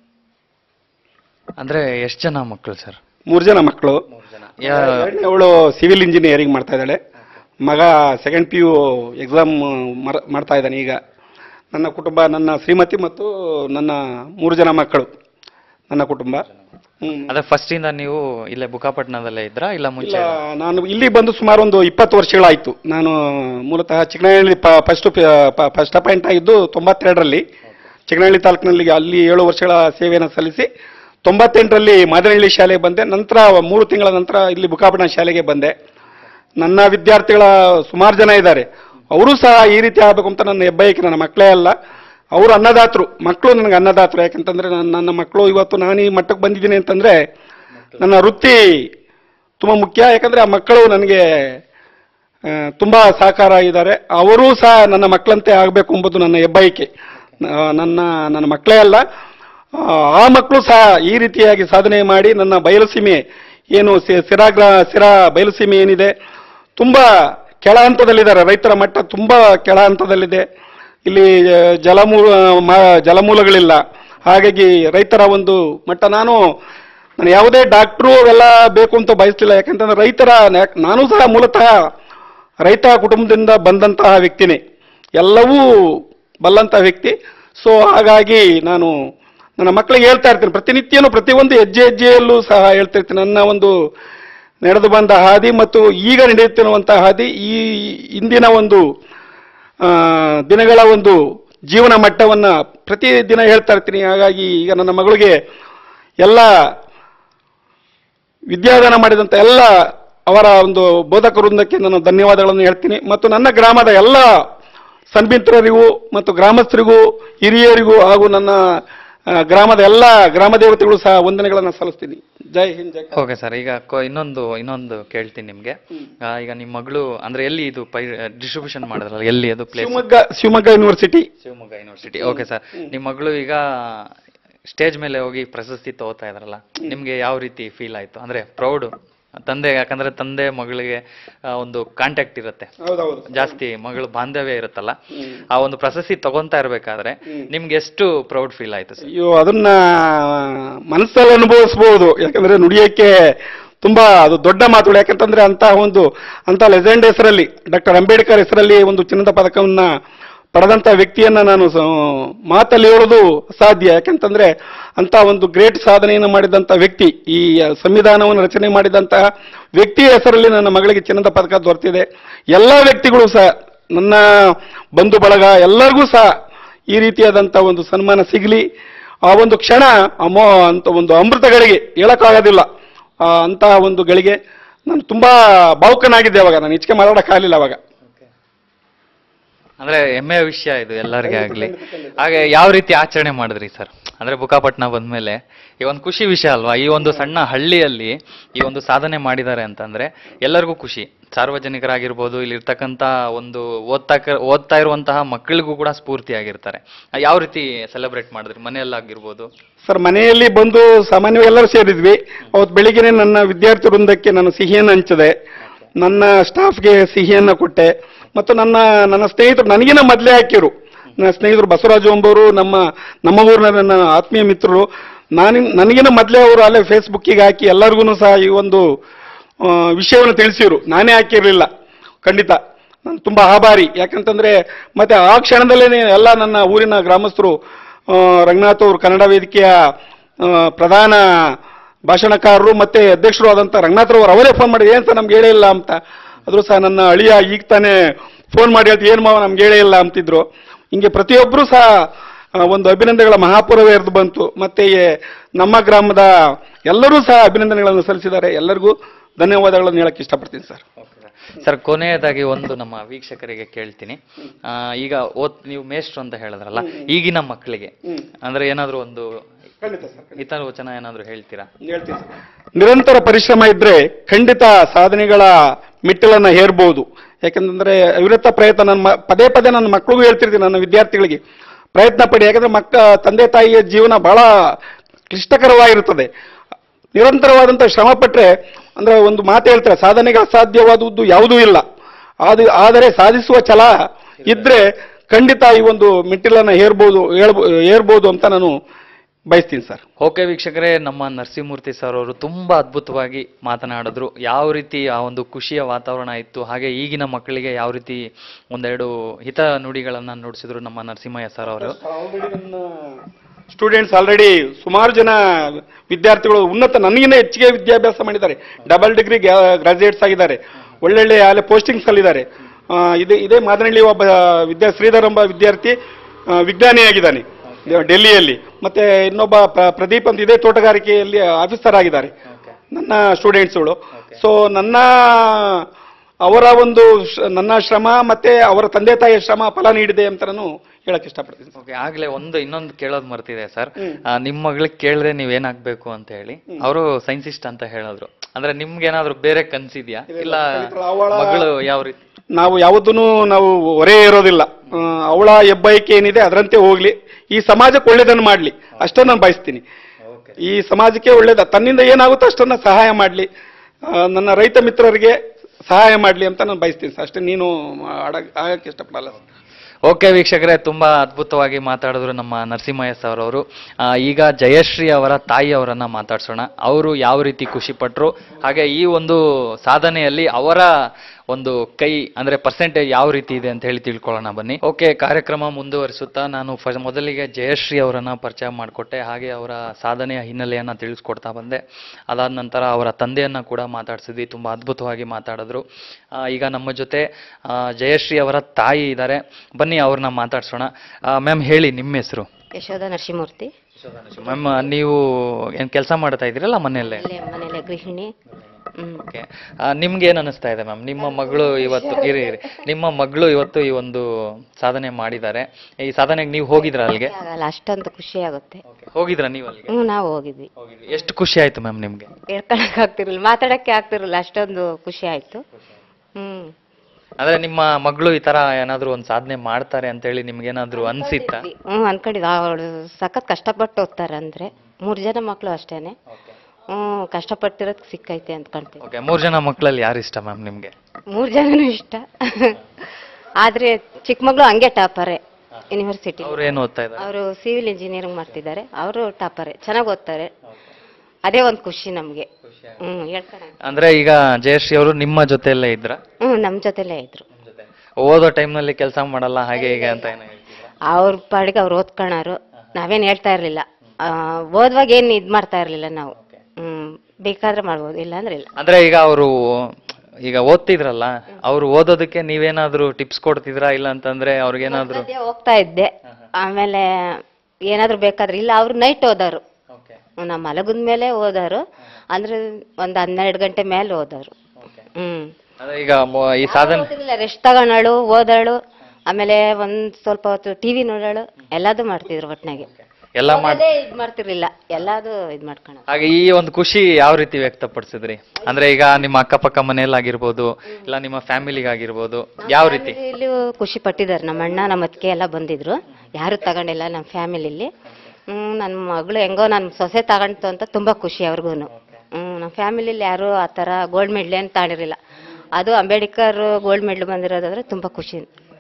ಅಂದ್ರೆ ಎಷ್ಟು ಜನ ಮಕ್ಕಳು ಸರ್ ಮೂರು ಜನ ಮಕ್ಕಳು ಮೂರು ಜನ ಅವಳು ಸಿವಿಲ್ ಇಂಜಿನಿಯರಿಂಗ್ ಮಾಡ್ತಾ ಇದ್ದಾಳೆ ಮಗ ಸೆಕೆಂಡ್ ಪಿ ಯು ಎಕ್ಸಾಮ್ ಮಾಡ್ತಾ ಇದ್ದಾನೆ ಈಗ ನನ್ನ ಕುಟುಂಬ ನನ್ನ ಶ್ರೀಮತಿ ಮತ್ತು ನನ್ನ ಮೂರು ಜನ ಮಕ್ಕಳು ನನ್ನ ಕುಟುಂಬ ಹ್ಮ್. ಅದೇ ಫಸ್ಟ್ ಇಂದ ನೀವು ಇಲ್ಲೇ ಬುಕ್ಕಾಪಟ್ಟಣದಲ್ಲೇ ಇದ್ರಾ ಇಲ್ಲ ಮುಂಚೆ ಇಲ್ಲ ನಾನು ಇಲ್ಲಿ ಬಂದು ಸುಮಾರು ಒಂದು ಇಪ್ಪತ್ತು ವರ್ಷಗಳಾಯಿತು ನಾನು ಮೂಲತಃ ಚಿಕ್ಕನಹಳ್ಳಿ ಫಸ್ಟ್ ಫಸ್ಟ್ ಅಪಾಯಿಂಟ್ ಆಗಿದ್ದು ತೊಂಬತ್ತೆರಡರಲ್ಲಿ ಚಿಕ್ಕನಹಳ್ಳಿ ತಾಲೂಕಿನಲ್ಲಿ ಅಲ್ಲಿ ಏಳು ವರ್ಷಗಳ ಸೇವೆಯನ್ನು ಸಲ್ಲಿಸಿ ತೊಂಬತ್ತೆಂಟರಲ್ಲಿ ಮಾದನಹಳ್ಳಿ ಶಾಲೆಗೆ ಬಂದೆ ನಂತರ ಮೂರು ತಿಂಗಳ ನಂತರ ಇಲ್ಲಿ ಬುಕ್ಕಾಪಟ್ಟಣ ಶಾಲೆಗೆ ಬಂದೆ ನನ್ನ ವಿದ್ಯಾರ್ಥಿಗಳ ಸುಮಾರು ಜನ ಇದ್ದಾರೆ ಅವರು ಸಹ ಈ ರೀತಿ ಆಗಬೇಕು ಅಂತ ನನ್ನ ಹೆಬ್ಬಯಕೆ ನನ್ನ ಮಕ್ಕಳೇ ಅಲ್ಲ ಅವರು ಅನ್ನದಾತರು ಮಕ್ಕಳು ನನಗೆ ಅನ್ನದಾತರು ಯಾಕಂತಂದ್ರೆ ನನ್ನ ನನ್ನ ಮಕ್ಕಳು ಇವತ್ತು ನಾನು ಈ ಮಟ್ಟಕ್ಕೆ ಬಂದಿದ್ದೀನಿ ಅಂತಂದ್ರೆ ನನ್ನ ವೃತ್ತಿ ತುಂಬ ಮುಖ್ಯ ಯಾಕಂದ್ರೆ ಆ ಮಕ್ಕಳು ನನಗೆ ಆ, ತುಂಬಾ ಸಹಕಾರ ಆಗಿದ್ದಾರೆ ಅವರೂ ಸಹ ನನ್ನ ಮಕ್ಕಳಂತೆ ಆಗಬೇಕು ಎಂಬುದು ನನ್ನ ಹೆಬ್ಬಯಕೆ ಆ, ನನ್ನ ನನ್ನ ಮಕ್ಕಳೇ ಅಲ್ಲ ಆ, ಆ ಮಕ್ಕಳು ಸಹ ಈ ರೀತಿಯಾಗಿ ಸಾಧನೆ ಮಾಡಿ ನನ್ನ ಬಯಲುಸೀಮೆ ಏನು ಸಿ- ಸಿರಾಗ್ರ ಸಿರಾ ಬಯಲುಸೀಮೆ ಏನಿದೆ ತುಂಬಾ ಕೆಳ ಹಂತದಲ್ಲಿದ್ದಾರೆ ರೈತರ ಮಟ್ಟ ತುಂಬಾ ಕೆಳ ಹಂತದಲ್ಲಿದೆ ಇಲ್ಲಿ ಆ, ಜಲಮೂಲ ಮ- ಜಲಮೂಲಗಳಿಲ್ಲ ಹಾಗಾಗಿ ರೈತರ ಒಂದು ಮಟ್ಟ ನಾನು ನಾನು ಯಾವುದೇ ಡಾಕ್ಟ್ರು ಅವೆಲ್ಲ ಬೇಕು ಅಂತ ಬಯಸ್ತಿಲ್ಲ ಯಾಕಂತಂದ್ರೆ ರೈತರ ನ್ಯಾ- ನಾನು ಸಹ ಮೂಲತಃ ರೈತ ಕುಟುಂಬದಿಂದ ಬಂದಂತಹ ವ್ಯಕ್ತಿನೇ ಎಲ್ಲವೂ ಬಲ್ಲಂತಹ ವ್ಯಕ್ತಿ ಸೊ ಹಾಗಾಗಿ ನಾನು ನನ್ನ ಮಕ್ಕಳಿಗೆ ಹೇಳ್ತಾ ಇರ್ತೀನಿ ಪ್ರತಿನಿತ್ಯನೂ ಪ್ರತಿಯೊಂದು ಹೆಜ್ಜೆ ಹೆಜ್ಜೆಯಲ್ಲೂ ಸಹ ಹೇಳ್ತಾ ಇರ್ತೀನಿ ನನ್ನ ಒಂದು ನಡೆದು ಬಂದ ಹಾದಿ ಮತ್ತು ಈಗ ನಡೆಯುತ್ತಿರುವಂತಹ ಹಾದಿ ಈ ಇಂದಿನ ಒಂದು ಆ, ದಿನಗಳ ಒಂದು ಜೀವನ ಮಟ್ಟವನ್ನ ಪ್ರತಿ ದಿನ ಹೇಳ್ತಾ ಇರ್ತೀನಿ ಹಾಗಾಗಿ ಈಗ ನನ್ನ ಮಗಳಿಗೆ ಎಲ್ಲ ವಿದ್ಯಾದಾನ ಮಾಡಿದಂಥ ಎಲ್ಲ ಅವರ ಒಂದು ಬೋಧಕ ವೃಂದಕ್ಕೆ ನಾನು ಧನ್ಯವಾದಗಳನ್ನು ಹೇಳ್ತೀನಿ ಮತ್ತು ನನ್ನ ಗ್ರಾಮದ ಎಲ್ಲ ಸನ್ಮಿತ್ರರಿಗೂ ಮತ್ತು ಗ್ರಾಮಸ್ಥರಿಗೂ ಹಿರಿಯರಿಗೂ ಹಾಗೂ ನನ್ನ ಆ, ಗ್ರಾಮದ ಎಲ್ಲ ಗ್ರಾಮ ದೇವತೆಗಳು ಸಹ ವಂದನೆಗಳನ್ನು ಸಲ್ಲಿಸ್ತೀನಿ ಜೈ ಹಿಂದ್ ಜೈ ಕರ್ನಾಟಕ. ಓಕೆ ಸರ್ ಈಗ ಕೊ- ಇನ್ನೊಂದು ಇನ್ನೊಂದು ಕೇಳ್ತೀನಿ ನಿಮ್ಗೆ ಆ, ಈಗ ನಿಮ್ಮ ಮಗಳು ಅಂದ್ರೆ ಎಲ್ಲಿ ಇದು ಪೈ ಡಿಸ್ಟ್ರಿಬ್ಯೂಷನ್ ಮಾಡಿದ್ರಲ್ಲ ಎಲ್ಲಿ ಅದು place Shivamogga Shivamogga university Shivamogga university okay sir ನಿಮ್ಮ ಮಗಳು ಈಗ ಸ್ಟೇಜ್ ಮೇಲೆ ಹೋಗಿ ಪ್ರಶಸ್ತಿ ತಗೋತಾ ಇದ್ರಲ್ಲ ನಿಮ್ಗೆ ಯಾವ ರೀತಿ ಫೀಲ್ ಆಯ್ತು ಅಂದ್ರೆ ಪ್ರೌಡ್ ತಂದೆ ಯಾಕಂದ್ರೆ ತಂದೆ ಮಗಳಿಗೆ ಆ, ಒಂದು ಕಾಂಟ್ಯಾಕ್ಟ್ ಇರುತ್ತೆ ಹೌದೌದು ಜಾಸ್ತಿ ಮಗಳು ಬಾಂಧವ್ಯ ಇರುತ್ತಲ್ಲ ಆ ಒಂದು ಪ್ರಶಸ್ತಿ ತಗೊಂತಾ ಇರ್ಬೇಕಾದ್ರೆ ನಿಮ್ಗೆ ಎಷ್ಟು ಪ್ರೌಡ್ ಫೀಲ್ ಆಯ್ತು ಸರ್ ಅಯ್ಯೋ ಅದನ್ನ ಮನಸ್ಸಲ್ಲಿ ಅನುಭವಿಸಬಹುದು ಯಾಕಂದ್ರೆ ನುಡಿಯಕ್ಕೆ ತುಂಬಾ ಅದು ದೊಡ್ಡ ಮಾತುಗಳು ಯಾಕಂತಂದ್ರೆ ಅಂತ ಒಂದು ಅಂತ ಲೆಜೆಂಡ್ ಹೆಸರಲ್ಲಿ ಡಾಕ್ಟರ್ ಅಂಬೇಡ್ಕರ್ ಹೆಸರಲ್ಲಿ ಒಂದು ಚಿನ್ನದ ಪದಕವನ್ನ ಪಡೆದಂತ ವ್ಯಕ್ತಿಯನ್ನ ನಾನು ಸ- ಮಾತಲ್ಲಿ ಹೇಳೋದು ಅಸಾಧ್ಯ ಯಾಕಂತಂದ್ರೆ ಅಂತ ಒಂದು ಗ್ರೇಟ್ ಸಾಧನೆಯನ್ನು ಮಾಡಿದಂತ ವ್ಯಕ್ತಿ ಈ ಸಂವಿಧಾನವನ್ನು ರಚನೆ ಮಾಡಿದಂತಹ ವ್ಯಕ್ತಿಯ ಹೆಸರಲ್ಲಿ ನನ್ನ ಮಗಳಿಗೆ ಚಿನ್ನದ ಪದಕ ದೊರೆತಿದೆ ಎಲ್ಲ ವ್ಯಕ್ತಿಗಳು ಸಹ ನನ್ನ ಬಂಧು ಬಳಗ ಎಲ್ಲರಿಗೂ ಸಹ ಈ ರೀತಿಯಾದಂಥ ಒಂದು ಸನ್ಮಾನ ಸಿಗಲಿ ಆ ಒಂದು ಕ್ಷಣ ಅಮೋ ಅಂತ ಒಂದು ಅಮೃತಗಳಿಗೆ ಹೇಳಕ್ಕಾಗೋದಿಲ್ಲ ಆ ಅಂತಹ ಒಂದು ಗಳಿಗೆ ನಾನು ತುಂಬಾ ಭಾವುಕನಾಗಿದ್ದೆ ಅವಾಗ ನಾನು ಹೆಚ್ಚಿಗೆ ಮಾತಾಡಕ್ಕಾಗಲಿಲ್ಲ ಅವಾಗ ಅಂದ್ರೆ ಹೆಮ್ಮೆಯ ವಿಷಯ ಇದು ಎಲ್ಲರಿಗೆ ಆಗ್ಲಿ ಹಾಗೆ ಯಾವ ರೀತಿ ಆಚರಣೆ ಮಾಡಿದ್ರಿ ಸರ್ ಅಂದ್ರೆ ಬುಕ್ಕಾಪಟ್ನ ಬಂದ್ಮೇಲೆ ಈ ಒಂದು ಖುಷಿ ವಿಷಯ ಅಲ್ವಾ ಈ ಒಂದು ಸಣ್ಣ ಹಳ್ಳಿಯಲ್ಲಿ ಈ ಒಂದು ಸಾಧನೆ ಮಾಡಿದ್ದಾರೆ ಅಂತಂದ್ರೆ ಎಲ್ಲರಿಗೂ ಖುಷಿ ಸಾರ್ವಜನಿಕರಾಗಿರ್ಬೋದು ಇಲ್ಲಿರ್ತಕ್ಕಂಥ ಒಂದು ಓದ್ತಾ ಓದ್ತಾ ಇರುವಂತಹ ಮಕ್ಕಳಿಗೂ ಕೂಡ ಸ್ಫೂರ್ತಿಯಾಗಿರ್ತಾರೆ ಆ, ಯಾವ ರೀತಿ ಸೆಲೆಬ್ರೇಟ್ ಮಾಡಿದ್ರಿ ಮನೆಯಲ್ಲಾಗಿರ್ಬೋದು ಸರ್ ಮನೆಯಲ್ಲಿ ಬಂದು ಸಾಮಾನ್ಯವಾಗಿ ಎಲ್ಲರೂ ಸೇರಿದ್ವಿ ಅವತ್ತು ಬೆಳಿಗ್ಗೆನೆ ನನ್ನ ವಿದ್ಯಾರ್ಥಿ ವೃಂದಕ್ಕೆ ನಾನು ಸಿಹಿಯನ್ನು ಹಂಚಿದೆ ನನ್ನ ಸ್ಟಾಫ್ಗೆ ಸಿಹಿಯನ್ನು ಕೊಟ್ಟೆ ಮತ್ತು ನನ್ನ ನನ್ನ ಸ್ನೇಹಿತರು ನನಗಿನ ಮೊದಲೇ ಹಾಕಿರು ನನ್ನ ಸ್ನೇಹಿತರು ಬಸವರಾಜು ಎಂಬವರು ನಮ್ಮ ನಮ್ಮ ಊರಿನ ನನ್ನ ಆತ್ಮೀಯ ಮಿತ್ರರು ನಾನು ನನಗಿನ ಮೊದಲೇ ಅವರು ಅಲ್ಲೇ ಫೇಸ್ಬುಕ್ಕಿಗೆ ಹಾಕಿ ಎಲ್ಲರಿಗೂ ಸಹ ಈ ಒಂದು ಆ, ವಿಷಯವನ್ನು ತಿಳಿಸಿರು ನಾನೇ ಹಾಕಿರಲಿಲ್ಲ ಖಂಡಿತ ನಾನು ತುಂಬ ಆಭಾರಿ ಯಾಕಂತಂದ್ರೆ ಮತ್ತೆ ಆ ಕ್ಷಣದಲ್ಲೇ ಎಲ್ಲ ನನ್ನ ಊರಿನ ಗ್ರಾಮಸ್ಥರು ಆ, ರಂಗನಾಥ್ ಅವರು ಕನ್ನಡ ವೇದಿಕೆಯ ಆ, ಪ್ರಧಾನ ಭಾಷಣಕಾರರು ಮತ್ತೆ ಅಧ್ಯಕ್ಷರು ಆದಂಥ ರಂಗನಾಥ್ರವರು ಅವರೇ ಫೋನ್ ಮಾಡಿ ಏನು ಸರ್ ನಮ್ಗೆ ಹೇಳೇ ಇಲ್ಲ ಅಂತ ಆದರೂ ಸಹ ನನ್ನ ಅಳಿಯ ಈಗ ತಾನೇ ಫೋನ್ ಮಾಡಿ ಹೇಳ್ತಿ ಏನು ಮಾವ ನಮ್ಗೆ ಹೇಳೇ ಇಲ್ಲ ಅಂತಿದ್ರು ಹಿಂಗೆ ಪ್ರತಿಯೊಬ್ಬರು ಸಹ ಆ, ಒಂದು ಅಭಿನಂದನೆಗಳ ಮಹಾಪೂರ್ವ ಎರೆದು ಬಂತು ಮತ್ತೆ ಈ ನಮ್ಮ ಗ್ರಾಮದ ಎಲ್ಲರೂ ಸಹ ಅಭಿನಂದನೆಗಳನ್ನು ಸಲ್ಲಿಸಿದ್ದಾರೆ ಎಲ್ಲರಿಗೂ ಧನ್ಯವಾದಗಳನ್ನು ಹೇಳಕ್ಕೆ ಇಷ್ಟಪಡ್ತೀನಿ ಸರ್ ಸರ್ ಕೊನೆಯದಾಗಿ ಒಂದು ನಮ್ಮ ವೀಕ್ಷಕರಿಗೆ ಕೇಳ್ತೀನಿ ಆ, ಈಗ ಓದ್ ನೀವು ಮೇಷ್ಟ್ರು ಅಂತ ಹೇಳಿದ್ರಲ್ಲ ಈಗಿನ ಮಕ್ಕಳಿಗೆ ಅಂದ್ರೆ ಏನಾದ್ರು ಒಂದು ಖಂಡಿತ ಸರ್ ಹಿತವಚನ ಏನಾದ್ರು ಹೇಳ್ತೀರಾ ಹೇಳ್ತೀನಿ ಸರ್. ನಿರಂತರ ಪರಿಶ್ರಮ ಇದ್ರೆ ಖಂಡಿತ ಸಾಧನೆಗಳ ಮೆಟ್ಟಿಲನ್ನ ಹೇರ್ಬೋದು ಯಾಕಂತಂದ್ರೆ ಅವಿರತ ಪ್ರಯತ್ನ ನನ್ನ ಮ- ಪದೇ ಪದೇ ನನ್ನ ಮಕ್ಕಳಿಗೂ ಹೇಳ್ತಿರ್ತೀನಿ ನನ್ನ ವಿದ್ಯಾರ್ಥಿಗಳಿಗೆ ಪ್ರಯತ್ನ ಪಡಿ ಯಾಕಂದ್ರೆ ಮಕ್ಕ ತಂದೆ ತಾಯಿಯ ಜೀವನ ಬಹಳ ಕ್ಲಿಷ್ಟಕರವಾಗಿರುತ್ತದೆ ನಿರಂತರವಾದಂಥ ಶ್ರಮ ಪಟ್ಟರೆ ಅಂದ್ರೆ ಒಂದು ಮಾತು ಹೇಳ್ತಾರೆ ಸಾಧನೆಗೆ ಅಸಾಧ್ಯವಾದುದು ಯಾವುದೂ ಇಲ್ಲ ಆದ ಆದರೆ ಸಾಧಿಸುವ ಛಲ ಇದ್ರೆ ಖಂಡಿತ ಈ ಒಂದು ಮೆಟ್ಟಿಲನ್ನ ಏರ್ಬೋದು ಏಳ್ಬೋ- ಏರ್ಬೋದು ಅಂತ ನಾನು ಬಯಸ್ತೀನಿ ಸರ್ ಓಕೆ ವೀಕ್ಷಕರೇ ನಮ್ಮ ನರಸಿಂಹಮೂರ್ತಿ ಸರ್ ಅವರು ತುಂಬಾ ಅದ್ಭುತವಾಗಿ ಮಾತನಾಡಿದ್ರು ಯಾವ ರೀತಿ ಆ ಒಂದು ಖುಷಿಯ ವಾತಾವರಣ ಇತ್ತು ಹಾಗೆ ಈಗಿನ ಮಕ್ಕಳಿಗೆ ಯಾವ ರೀತಿ ಒಂದೆರಡು ಹಿತ ನುಡಿಗಳನ್ನ ನುಡಿಸಿದ್ರು ನಮ್ಮ ನರಸಿಂಹಯ್ಯ ಸರ್ ಅವರು ಸ್ಟೂಡೆಂಟ್ಸ್ ಆಲ್ರೆಡಿ ಸುಮಾರು ಜನ ವಿದ್ಯಾರ್ಥಿಗಳು ಉನ್ನತ ನನಗಿಂತ ಹೆಚ್ಚಿಗೆ ವಿದ್ಯಾಭ್ಯಾಸ ಮಾಡಿದ್ದಾರೆ ಡಬಲ್ ಡಿಗ್ರಿ ಗ್ರಾಜುಯೇಟ್ಸ್ ಆಗಿದ್ದಾರೆ ಒಳ್ಳೊಳ್ಳೆ ಅಲ್ಲಿ ಪೋಸ್ಟಿಂಗ್ಸ್ ಅಲ್ಲಿದ್ದಾರೆ ಆ, ಇದೇ ಇದೇ ಮಾದನಹಳ್ಳಿ ಒಬ್ಬ ವಿದ್ಯಾ ಶ್ರೀಧರ್ ಎಂಬ ವಿದ್ಯಾರ್ಥಿ ಆ, ವಿಜ್ಞಾನಿಯಾಗಿದ್ದಾನೆ ಡೆಲ್ಲಿಯಲ್ಲಿ ಮತ್ತೆ ಇನ್ನೊಬ್ಬ ಪ್ರ- ಪ್ರದೀಪ್ ಅಂತ ಇದೇ ತೋಟಗಾರಿಕೆಯಲ್ಲಿ ಆಫೀಸರ್ ಆಗಿದ್ದಾರೆ ನನ್ನ ಸ್ಟೂಡೆಂಟ್ಸ್ಗಳು ಸೊ ನನ್ನ ಅವರ ಒಂದು ಶ- ನನ್ನ ಶ್ರಮ ಮತ್ತೆ ಅವರ ತಂದೆ ತಾಯಿಯ ಶ್ರಮ ಫಲ ನೀಡಿದೆ ಅಂತ ನಾನು ಹೇಳಕ್ ಇಷ್ಟಪಡ್ತೀನಿ ಓಕೆ ಆಗ್ಲೇ ಒಂದು ಇನ್ನೊಂದು ಕೇಳೋದು ಮರ್ತಿದೆ ಸರ್ ನಿಮ್ಮ ಮಗಳಿಗೆ ಕೇಳಿದ್ರೆ ನೀವೇನಾಗ್ಬೇಕು ಅಂತ ಹೇಳಿ ಅವರು ಸೈನ್ಸಿಸ್ಟ್ ಅಂತ ಹೇಳಿದ್ರು ಅಂದ್ರೆ ನಿಮ್ಗೆ ಏನಾದ್ರು ಬೇರೆ ಕನ್ಸಿದ್ಯಾ ಇಲ್ಲ ಅವಳ- ಮಗಳು ಯಾವ ರೀತಿ ನಾವು ಯಾವತ್ತೂ ನಾವು ಹೊರೇ ಇರೋದಿಲ್ಲ ಆ, ಅವಳ ಹೆಬ್ಬಯಕೆ ಏನಿದೆ ಅದರಂತೆ ಹೋಗ್ಲಿ ಈ ಸಮಾಜಕ್ಕೆ ಒಳ್ಳೇದನ್ನು ಮಾಡ್ಲಿ ಅಷ್ಟನ್ನ ನಾನು ಬಯಸ್ತೀನಿ ಈ ಸಮಾಜಕ್ಕೆ ಒಳ್ಳೇದ ತನ್ನಿಂದ ಏನಾಗುತ್ತೋ ಅಷ್ಟನ್ನ ಸಹಾಯ ಮಾಡ್ಲಿ ಆ, ನನ್ನ ರೈತ ಮಿತ್ರರಿಗೆ ಸಹಾಯ ಮಾಡ್ಲಿ ಅಂತ ನಾನು ಬಯಸ್ತೀನಿ ಸರ್ ಅಷ್ಟೇ ನೀನು ಆಡಕ್ ಆಗಕ್ಕೆ ಇಷ್ಟಪಡಲ್ಲ ಸರ್ ಓಕೆ ವೀಕ್ಷಕರೇ ತುಂಬಾ ಅದ್ಭುತವಾಗಿ ಮಾತಾಡಿದ್ರು ನಮ್ಮ ನರಸಿಂಹಯ್ಯ ಸರ್ ಅವರು ಆ, ಈಗ ಜಯಶ್ರೀ ಅವರ ತಾಯಿ ಅವರನ್ನ ಮಾತಾಡ್ಸೋಣ ಅವರು ಯಾವ ರೀತಿ ಖುಷಿ ಪಟ್ರು ಹಾಗೆ ಈ ಒಂದು ಸಾಧನೆಯಲ್ಲಿ ಅವರ ಒಂದು ಕೈ ಅಂದ್ರೆ ಪರ್ಸೆಂಟೇಜ್ ಯಾವ ರೀತಿ ಇದೆ ಅಂತ ಹೇಳಿ ತಿಳ್ಕೊಳ್ಳೋಣ ಬನ್ನಿ ಓಕೆ ಕಾರ್ಯಕ್ರಮ ಮುಂದುವರಿಸುತ್ತಾ ನಾನು ಫ- ಮೊದಲಿಗೆ ಜಯಶ್ರೀ ಅವರನ್ನ ಪರಿಚಯ ಮಾಡಿಕೊಟ್ಟೆ ಹಾಗೆ ಅವರ ಸಾಧನೆಯ ಹಿನ್ನೆಲೆಯನ್ನ ತಿಳಿಸ್ಕೊಡ್ತಾ ಬಂದೆ ಅದಾದ ನಂತರ ಅವರ ತಂದೆಯನ್ನ ಕೂಡ ಮಾತಾಡ್ಸಿದ್ವಿ ತುಂಬಾ ಅದ್ಭುತವಾಗಿ ಮಾತಾಡಿದ್ರು ಆ, ಈಗ ನಮ್ಮ ಜೊತೆ ಆ, ಜಯಶ್ರೀ ಅವರ ತಾಯಿ ಇದ್ದಾರೆ ಬನ್ನಿ ಅವ್ರನ್ನ ಮಾತಾಡ್ಸೋಣ ಮ್ಯಾಮ್ ಹೇಳಿ ನಿಮ್ಮ ಹೆಸರು ಯಶೋಧ ನರಸಿಂಹಮೂರ್ತಿ ಮ್ಯಾಮ್ ನೀವು ಏನ್ ಕೆಲಸ ಮಾಡ್ತಾ ಇದ್ದೀರಲ್ಲ ಮನೆಯಲ್ಲೇ ಇಲ್ಲೇ ಮನೇಲೆ ಗೃಹಿಣಿ ಹ್ಮ್ ಓಕೆ ನಿಮ್ಗೆ ಏನ್ ಅನಿಸ್ತಾ ಇದೆ ಮ್ಯಾಮ್ ನಿಮ್ಮ ಮಗಳು ಇವತ್ತು ಇರಿ ಇರಿ ನಿಮ್ಮ ಮಗಳು ಇವತ್ತು ಈ ಒಂದು ಸಾಧನೆ ಮಾಡಿದ್ದಾರೆ ಈ ಸಾಧನೆಗೆ ನೀವು ಹೋಗಿದ್ರ ಅಲ್ಲಿಗೆ ಆಗಲ್ಲ ಅಷ್ಟೊಂದು ಖುಷಿ ಆಗುತ್ತೆ ಹೋಗಿದ್ರ ನೀವು ಅಲ್ಲಿಗೆ ಹ್ಮ್ ನಾವು ಹೋಗಿದ್ವಿ ಹೋಗಿದ್ವಿ ಎಷ್ಟು ಖುಷಿ ಆಯ್ತು ಮ್ಯಾಮ್ ನಿಮ್ಗೆ ಹೇಳ್ಕೊಳಕ್ ಆಗ್ತಿರಲಿಲ್ಲ ಮಾತಾಡಕ್ಕೆ ಆಗ್ತಿರಲಿಲ್ಲ ಅಷ್ಟೊಂದು ಖುಷಿ ಆಯ್ತು ಹ್ಮ್ ಅಂದ್ರೆ ನಿಮ್ಮ ಮಗಳು ಈ ತರ ಏನಾದ್ರು ಒಂದ್ ಸಾಧನೆ ಮಾಡ್ತಾರೆ ಅಂತ ಹೇಳಿ ನಿಮ್ಗೆ ಏನಾದ್ರು ಅನ್ಸಿತ್ತಾ ಹ್ಮ್ ಅನ್ಕೊಂಡಿದ್ವಿ ಅವಳು ಸಖತ್ ಕಷ್ಟಪಟ್ಟು ಓದ್ತಾರೆ ಅಂದ್ರೆ ಮೂರ್ ಜನ ಮಕ್ಳು ಅಷ್ಟೇನೆ ಹ್ಮ್ ಕಷ್ಟಪಟ್ಟಿರೋದ್ ಸಿಕ್ಕೈತೆ ಅಂದ್ಕೊಂತೀವಿ ಓಕೆ ಮೂರ್ ಜನ ಮಕ್ಕಳಲ್ಲಿ ಯಾರು ಇಷ್ಟ ಮ್ಯಾಮ್ ನಿಮ್ಗೆ ಮೂರ್ ಜನನು ಇಷ್ಟ ಆದ್ರೆ ಚಿಕ್ಕ ಮಗಳು ಹಂಗೆ ಟಾಪರೇ ಯೂನಿವರ್ಸಿಟಿ ಅವ್ರು ಏನ್ ಓದ್ತಾ ಇದ್ದಾರೆ ಅವರು ಸಿವಿಲ್ ಇಂಜಿನಿಯರಿಂಗ್ ಮಾಡ್ತಿದ್ದಾರೆ ಅವರು ಟಾಪರೇ ಚೆನ್ನಾಗಿ ಓದ್ತಾರೆ ಅದೇ ಒಂದು ಖುಷಿ ನಮ್ಗೆ ಹ್ಮ್ ಹೇಳ್ಕೊಳ ಅಂದ್ರೆ ಈಗ ಜಯಶ್ರೀ ಅವರು ನಿಮ್ಮ ಜೊತೆಯಲ್ಲೇ ಇದ್ರ ಹ್ಮ್ ನಮ್ ಜೊತೆಲೇ ಇದ್ರು ಓದೋ ಟೈಮ್ನಲ್ಲಿ ಕೆಲಸ ಮಾಡಲ್ಲ ಹಾಗೆ ಹೀಗೆ ಅಂತ ಏನೋ ಹೇಳ್ತಿದ್ರ ಅವ್ರ ಪಾಡಿಗೆ ಅವ್ರು ಓದ್ಕೊಳಾರು ನಾವೇನ್ ಹೇಳ್ತಾ ಇರ್ಲಿಲ್ಲ ಆ, ಓದುವಾಗ ಏನ್ ಇದ್ ಮಾಡ್ತಾ ಇರ್ಲಿಲ್ಲ ನಾವು ಹ್ಮ್ ಬೇಕಾದ್ರೆ ಮಾಡ್ಬೋದು ಇಲ್ಲ ಅಂದ್ರೆ ಇಲ್ಲ ಅಂದ್ರೆ ಈಗ ಅವರು ಈಗ ಓದ್ತಿದ್ರಲ್ಲ ಅವ್ರು ಓದೋದಕ್ಕೆ ನೀವೇನಾದ್ರೂ ಟಿಪ್ಸ್ ಕೊಡ್ತಿದ್ರಾ ಇಲ್ಲ ಅಂತಂದ್ರೆ ಅವ್ರಿಗೇನಾದ್ರೂ ಮಧ್ಯೆ ಹೋಗ್ತಾ ಇದ್ದೆ ಆಮೇಲೆ ಏನಾದ್ರು ಬೇಕಾದ್ರೆ ಇಲ್ಲ ಅವ್ರು ನೈಟ್ ಓದಾರು ನಾ ಮಲಗಿದ ಮೇಲೆ ಓದಾರು ಅಂದ್ರೆ ಒಂದ್ ಹನ್ನೆರಡು ಗಂಟೆ ಮೇಲೆ ಓದಾರು ಹ್ಮ್ ಅಂದ್ರೆ ಈಗ ಮೊ- ಈ ಸಾಧನೆ ರೆಸ್ಟ್ ತಗೊಳಳು ಓದಾಳು ಆಮೇಲೆ ಒಂದ್ ಸ್ವಲ್ಪ ಹೊತ್ತು ಟಿವಿ ನೋಡಾಳು ಎಲ್ಲಾದು ಮಾಡ್ತಿದ್ರು ಒಟ್ನಾಗೆ ಎಲ್ಲ ಮಾಡ್ ಓದೋದೇ ಇದ್ ಮಾಡ್ತಿರ್ಲಿಲ್ಲ ಎಲ್ಲಾದು ಇದ್ ಮಾಡ್ಕೊಳ ಹಾಗೆ ಈ ಒಂದು ಖುಷಿ ಯಾವ ರೀತಿ ವ್ಯಕ್ತಪಡಿಸಿದ್ರಿ ಅಂದ್ರೆ ಈಗ ನಿಮ್ಮ ಅಕ್ಕಪಕ್ಕ ಮನೆಯಲ್ಲಾಗಿರ್ಬೋದು ಇಲ್ಲ ನಿಮ್ಮ ಫ್ಯಾಮಿಲಿಗಾಗಿರ್ಬೋದು ಯಾವ ರೀತಿ ಇಲ್ಲಿ ಖುಷಿ ಪಟ್ಟಿದ್ದಾರೆ ನಮ್ಮ ಅಣ್ಣ ನಮ್ಮ ಅತ್ತಿಗೆ ಎಲ್ಲ ಬಂದಿದ್ರು ಯಾರು ತಗೊಂಡಿಲ್ಲ ನಮ್ಮ ಫ್ಯಾಮಿಲಿಲಿ ಹ್ಮ್ ನನ್ನ ಮಗಳು ಹೆಂಗೋ ನನ್ನ ಸೊಸೆ ತಗೊಂಡ್ತು ಅಂತ ತುಂಬಾ ಖುಷಿ ಅವ್ರಿಗೂ ಹ್ಮ್ ನಮ್ಮ ಫ್ಯಾಮಿಲಿಲಿ ಯಾರು ಆ ಥರ ಗೋಲ್ಡ್ ಮೆಡ್ಲ್ ಏನು ತಗೊಂಡಿರಲಿಲ್ಲ ಅದು ಅಂಬೇಡ್ಕರ್ ಗೋಲ್ಡ್ ಮೆಡ್ಲ್ ಬಂದಿರೋದಾದ್ರೆ ತುಂಬಾ ಖುಷಿ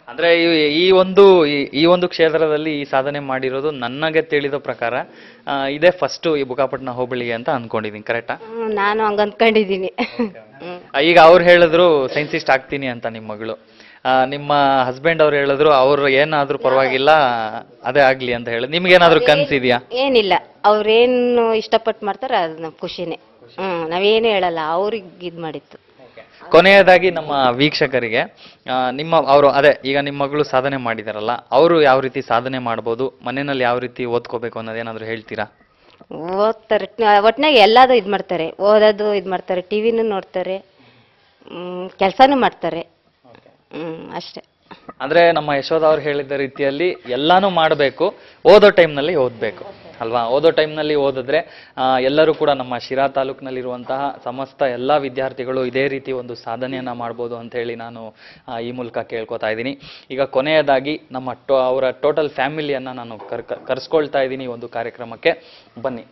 ಅಂದ್ರೆ ಈ- ಈ ಒಂದು ಈ- ಈ ಒಂದು ಕ್ಷೇತ್ರದಲ್ಲಿ ಈ ಸಾಧನೆ ಮಾಡಿರೋದು ನನಗೆ ತಿಳಿದ ಪ್ರಕಾರ ಆ, ಇದೇ ಫಸ್ಟ್ ಈ ಬುಕ್ಕಾಪಟ್ಟಣ ಹೋಬಳಿಗೆ ಅಂತ ಅನ್ಕೊಂಡಿದೀನಿ ಕರೆಕ್ಟಾ ಹ್ಮ್, ನಾನು ಹಂಗ ಅಂದ್ಕೊಂಡಿದ್ದೀನಿ ಹ್ಮ್. ಈಗ ಅವ್ರು ಹೇಳಿದ್ರು ಸೈನ್ಸಿಸ್ಟ್ ಆಗ್ತೀನಿ ಅಂತ ನಿಮ್ಮ ಮಗಳು ಆ, ನಿಮ್ಮ ಹಸ್ಬೆಂಡ್ ಅವ್ರು ಹೇಳಿದ್ರು ಅವ್ರು ಏನಾದ್ರೂ ಪರವಾಗಿಲ್ಲ ಅದೇ ಆಗ್ಲಿ ಅಂತ ಹೇಳಿ ನಿಮ್ಗೇನಾದ್ರೂ ಕನ್ಸಿದ್ಯಾ ಏನಿಲ್ಲ ಅವ್ರೇನು ಇಷ್ಟಪಟ್ಟು ಮಾಡ್ತಾರೆ ಅದು ನಮ್ ಖುಷಿನೇ ಹ್ಮ್ ನಾವೇನು ಹೇಳಲ್ಲ ಅವ್ರಿಗೆ ಇದ್ ಮಾಡಿತ್ತು ಕೊನೆಯದಾಗಿ ನಮ್ಮ ವೀಕ್ಷಕರಿಗೆ ಆ, ನಿಮ್ಮ ಅವರು ಅದೇ ಈಗ ನಿಮ್ಮ ಮಗಳು ಸಾಧನೆ ಮಾಡಿದಾರಲ್ಲ ಅವರು ಯಾವ ರೀತಿ ಸಾಧನೆ ಮಾಡ್ಬೋದು ಮನೆಯಲ್ಲಿ ಯಾವ ರೀತಿ ಓದ್ಕೋಬೇಕು ಅನ್ನೋದೇನಾದ್ರೂ ಹೇಳ್ತೀರಾ ಓದ್ತಾರೆ ಒಟ್ನಾಗ ಎಲ್ಲಾದು ಇದ್ ಮಾಡ್ತಾರೆ ಓದೋದು ಇದ್ ಮಾಡ್ತಾರೆ ಟಿವಿನೂ ನೋಡ್ತಾರೆ ಹ್ಮ್ ಕೆಲಸನೂ ಮಾಡ್ತಾರೆ ಹ್ಮ್ ಅಷ್ಟೇ ಅಂದ್ರೆ ನಮ್ಮ ಯಶೋಧ ಅವ್ರು ಹೇಳಿದ ರೀತಿಯಲ್ಲಿ ಎಲ್ಲಾನು ಮಾಡಬೇಕು ಓದೋ ಟೈಮ್ನಲ್ಲಿ ಓದಬೇಕು ಅಲ್ವಾ ಓದೋ ಟೈಮ್ನಲ್ಲಿ ಓದಿದ್ರೆ ಆ, ಎಲ್ಲರೂ ಕೂಡ ನಮ್ಮ ಶಿರಾ ತಾಲೂಕಿನಲ್ಲಿರುವಂತಹ ಸಮಸ್ತ ಎಲ್ಲ ವಿದ್ಯಾರ್ಥಿಗಳು ಇದೇ ರೀತಿ ಒಂದು ಸಾಧನೆಯನ್ನ ಮಾಡ್ಬೋದು ಅಂತ ಹೇಳಿ ನಾನು ಆ, ಈ ಮೂಲಕ ಕೇಳ್ಕೊತಾ ಇದ್ದೀನಿ ಈಗ ಕೊನೆಯದಾಗಿ ನಮ್ಮ ಟೋ ಅವರ ಟೋಟಲ್ ಫ್ಯಾಮಿಲಿಯನ್ನ ನಾನು ಕರ್ ಕರ್ಸ್ಕೊಳ್ತಾ ಇದ್ದೀನಿ ಈ ಒಂದು ಕಾರ್ಯಕ್ರಮಕ್ಕೆ ಬನ್ನಿ